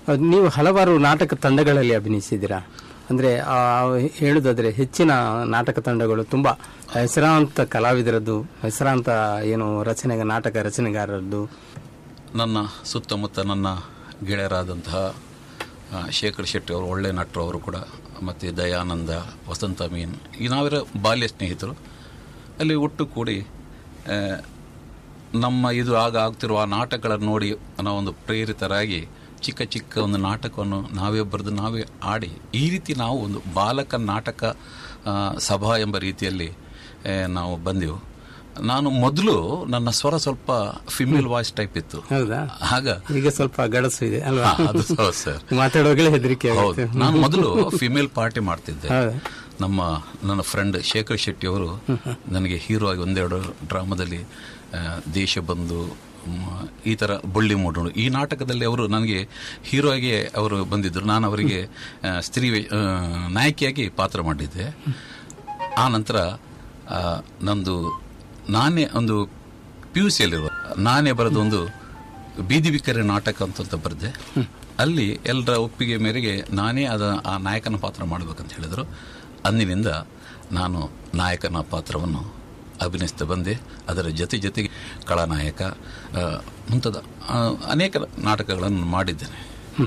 ಅಹ್, ನೀವು ಹಲವಾರು ನಾಟಕ ತಂಡಗಳಲ್ಲಿ ಅಭಿನಯಿಸಿದ್ದೀರಾ ಅಂದ್ರೆ ಆ, ಹೇಳುದಾದ್ರೆ ಹೆಚ್ಚಿನ ನಾಟಕ ತಂಡಗಳು ತುಂಬಾ ಹೆಸರಾಂತ ಕಲಾವಿದರದ್ದು ಹೆಸರಾಂತ ಏನು ರಚನೆ ನಾಟಕ ರಚನೆಗಾರರದ್ದು ನನ್ನ ಸುತ್ತಮುತ್ತ ನನ್ನ ಗೆಳೆಯರಾದಂತಹ ಆ, ಶೇಖರ್ ಶೆಟ್ಟಿ ಅವರು ಒಳ್ಳೆ ನಟರು ಅವರು ಕೂಡ ಮತ್ತು ದಯಾನಂದ ವಸಂತ ಮೀನ್ ಈ ನಾವಿರೋ ಬಾಲ್ಯ ಸ್ನೇಹಿತರು ಅಲ್ಲಿ ಒಟ್ಟು ಕೂಡಿ ಆ, ನಮ್ಮ ಇದು ಆಗ ಆಗ್ತಿರುವ ಆ ನಾಟಕಗಳನ್ನು ನೋಡಿ ನಾವೊಂದು ಪ್ರೇರಿತರಾಗಿ ಚಿಕ್ಕ ಚಿಕ್ಕ ಒಂದು ನಾಟಕವನ್ನು ನಾವೇ ಬರೆದು ನಾವೇ ಆಡಿ ಈ ರೀತಿ ನಾವು ಒಂದು ಬಾಲಕ ನಾಟಕ ಆ, ಸಭಾ ಎಂಬ ರೀತಿಯಲ್ಲಿ ಆ, ನಾವು ಬಂದೆವು ನಾನು ಮೊದಲು ನನ್ನ ಸ್ವರ ಸ್ವಲ್ಪ ಫಿಮೇಲ್ ವಾಯ್ಸ್ ಟೈಪ್ ಇತ್ತು ಹೌದಾ ಆಗ ಈಗ ಸ್ವಲ್ಪ ಗಡಸು ಇದೆ ಅಲ್ವಾ ಹಾ, ಅದು ಹೌದು ಸರ್ ಮಾತಾಡುವಾಗಲೇ ಹೆದರಿಕೆ ಹೌದು ಆಗುತ್ತೆ ನಾನು ಮೊದಲು ಫಿಮೇಲ್ ಪಾರ್ಟಿ ಮಾಡ್ತಿದ್ದೆ ಹೌದಾ? ನಮ್ಮ ನನ್ನ ಫ್ರೆಂಡ್ ಶೇಖರ್ ಶೆಟ್ಟಿ ಅವರು ನನಗೆ ಹೀರೋ ಆಗಿ ಒಂದೆರಡು ಡ್ರಾಮಾದಲ್ಲಿ ಆ, ದೇಶ ಬಂದು ಮ್, ಈ ತರ ಬಳ್ಳಿ ಮೂಡೋಣ ಈ ನಾಟಕದಲ್ಲಿ ಅವರು ನನಗೆ ಹೀರೋ ಆಗಿ ಅವರು ಬಂದಿದ್ದರು ನಾನು ಅವರಿಗೆ ಆ, ಸ್ತ್ರೀ ವೇ- ಆ, ನಾಯಕಿಯಾಗಿ ಪಾತ್ರ ಮಾಡಿದ್ದೆ ಆ ನಂತರ ಆ, ನಂದು ನಾನೇ ಒಂದು ಪಿ ಯು ಸಿಯಲ್ಲಿರುವ ನಾನೇ ಬರೆದ ಒಂದು ಬೀದಿ ಬಿಕ್ಕರೆ ನಾಟಕ ಅಂತ ಬರೆದೆ ಅಲ್ಲಿ ಎಲ್ಲರ ಒಪ್ಪಿಗೆ ಮೇರೆಗೆ ನಾನೇ ಅದ ಆ ನಾಯಕನ ಪಾತ್ರ ಮಾಡಬೇಕಂತ ಹೇಳಿದರು ಅಂದಿನಿಂದ ನಾನು ನಾಯಕನ ಪಾತ್ರವನ್ನು ಅಭಿನಯಿಸ್ತಾ ಬಂದೆ ಅದರ ಜೊತೆ ಜೊತೆಗೆ ಕಳಾನಾಯಕ ಆ, ಮುಂತಾದ ಆ, ಅನೇಕ ನಾಟಕಗಳನ್ನು ಮಾಡಿದ್ದೇನೆ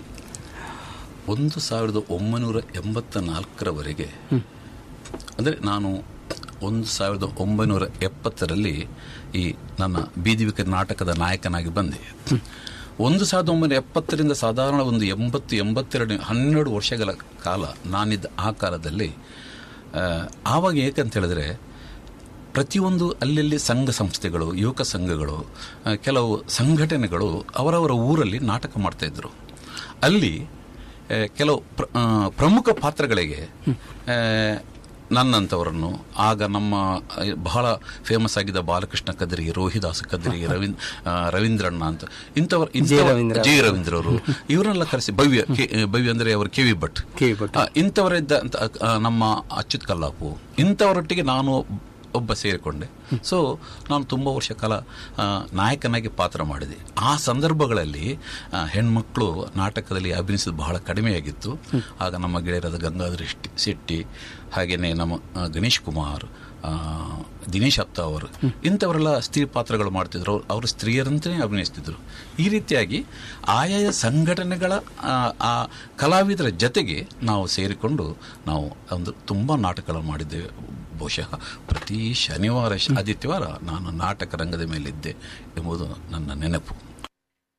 ಒಂದು ಸಾವಿರದ ಒಂಬೈನೂರ ಎಂಬತ್ತ ನಾಲ್ಕರವರೆಗೆ ಅಂದರೆ ನಾನು ಒಂದು ಸಾವಿರದ ಒಂಬೈನೂರ ಎಪ್ಪತ್ತರಲ್ಲಿ ಈ ನನ್ನ ಬೀದಿ ವಿಕರ್ ನಾಟಕದ ನಾಯಕನಾಗಿ ಬಂದೆ ಒಂದು ಸಾವಿರದ ಒಂಬೈನೂರ ಎಪ್ಪತ್ತರಿಂದ ಸಾಧಾರಣ ಒಂದು ಎಂಬತ್ತು ಎಂಬತ್ತೆರಡು ಹನ್ನೆರಡು ವರ್ಷಗಳ ಕಾಲ ನಾನಿದ್ದ ಆ ಕಾಲದಲ್ಲಿ ಆ, ಆವಾಗ ಏಕಂತ ಹೇಳಿದ್ರೆ ಪ್ರತಿಯೊಂದು ಅಲ್ಲಲ್ಲಿ ಸಂಘ ಸಂಸ್ಥೆಗಳು ಯುವಕ ಸಂಘಗಳು ಆ, ಕೆಲವು ಸಂಘಟನೆಗಳು ಅವರವರ ಊರಲ್ಲಿ ನಾಟಕ ಮಾಡ್ತಾ ಇದ್ರು ಅಲ್ಲಿ ಆ, ಕೆಲವು ಪ್ರ- ಆ, ಪ್ರಮುಖ ಪಾತ್ರಗಳಿಗೆ ಆ, ನನ್ನಂಥವರನ್ನು ಆಗ ನಮ್ಮ ಆ, ಬಹಳ ಫೇಮಸ್ ಆಗಿದ್ದ ಬಾಲಕೃಷ್ಣ ಕದ್ರಿ ರೋಹಿದಾಸ್ ಕದ್ರಿ ರವೀಂದ್ರ ಆ, ರವೀಂದ್ರಣ್ಣ ಅಂತ ಇಂಥವರು ರವೀಂದ್ರ. ಜಿ ರವೀಂದ್ರ ಅವರು ಇವರನ್ನೆಲ್ಲ ಕರೆಸಿ ಭವ್ಯ ಕೆ- ಭವ್ಯ ಅಂದ್ರೆ ಅವರು K V Bhat K V. Bhat. ಆ, ಇಂಥವರಿದ್ದ ಅಂತ, ಆ, ನಮ್ಮ ಅಚ್ಯುತ್ ಕಲ್ಲಾಪು ಇಂಥವರೊಟ್ಟಿಗೆ ನಾನು ಒಬ್ಬ ಸೇರಿಕೊಂಡೆ ಸೊ ನಾನು ತುಂಬ ವರ್ಷ ಕಾಲ ಆ, ನಾಯಕನಾಗಿ ಪಾತ್ರ ಮಾಡಿದೆ ಆ ಸಂದರ್ಭಗಳಲ್ಲಿ ಆ, ಹೆಣ್ಮಕ್ಳು ನಾಟಕದಲ್ಲಿ ಅಭಿನಯಿಸೋದು ಬಹಳ ಕಡಿಮೆಯಾಗಿತ್ತು ಆಗ ನಮ್ಮ ಗೆಳೆಯರಾದ ಗಂಗಾಧರ ಶೆಟ್ಟಿ- ಶೆಟ್ಟಿ ಹಾಗೆಯೇ ನಮ್ಮ ಆ, ಗಣೇಶ್ ಕುಮಾರ್ ಆ, ದಿನೇಶ್ ಅತ್ತ ಅವರು ಇಂಥವರೆಲ್ಲ ಸ್ತ್ರೀ ಪಾತ್ರಗಳು ಮಾಡ್ತಿದ್ರು ಅವ್ರು- ಅವರು ಸ್ತ್ರೀಯರಂತೆಯೇ ಅಭಿನಯಿಸ್ತಿದ್ರು ಈ ರೀತಿಯಾಗಿ ಆಯಾಯ ಸಂಘಟನೆಗಳ ಆ, ಆ ಕಲಾವಿದರ ಜೊತೆಗೆ ನಾವು ಸೇರಿಕೊಂಡು ನಾವು ಒಂದು ತುಂಬ ನಾಟಕಗಳನ್ನು ಮಾಡಿದ್ದೇವೆ ಬಹುಶಃ ಪ್ರತಿ ಶನಿವಾರ ಶ- ಆದಿತ್ಯವಾರ ನಾನು ನಾಟಕ ರಂಗದ ಮೇಲಿದ್ದೆ ಎಂಬುದು ನನ್ನ ನೆನಪು